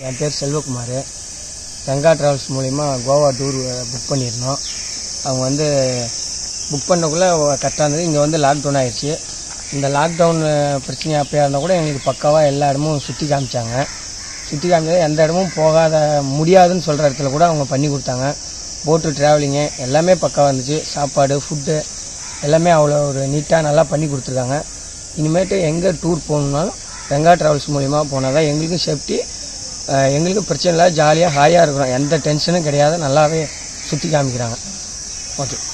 என் பேர் செல்வகுமார் கங்கா ட்ராவல்ஸ் மூலிமா Goa tour book பண்ணியிருந்தோம் அவங்க வந்து புக் பண்ணக்குள்ளே கரெக்டாக இருந்தது இங்கே வந்து லாக்டவுன் ஆயிடுச்சு இந்த லாக்டவுன் பிரச்சனை அப்போயா இருந்தால் கூட எங்களுக்கு பக்காவாக எல்லா இடமும் சுற்றி காமிச்சாங்க சுற்றி காமிச்சது எந்த இடமும் போகாத முடியாதுன்னு சொல்கிற இடத்துல கூட அவங்க பண்ணி கொடுத்தாங்க போட்டு ட்ராவலிங்கு எல்லாமே பக்காவாக இருந்துச்சு சாப்பாடு ஃபுட்டு எல்லாமே அவ்வளோ ஒரு நீட்டாக நல்லா பண்ணி கொடுத்துருக்காங்க இனிமேட்டு எங்கே டூர் போகணுன்னாலும் கங்கா ட்ராவல்ஸ் மூலிமா போனால் தான் எங்களுக்கும் சேஃப்டி எங்களுக்கும் பிரச்சனை இல்லை ஜாலியாக ஹாயாக இருக்கிறோம் எந்த டென்ஷனும் கிடையாது நல்லாவே சுற்றி காமிக்கிறாங்க ஓகே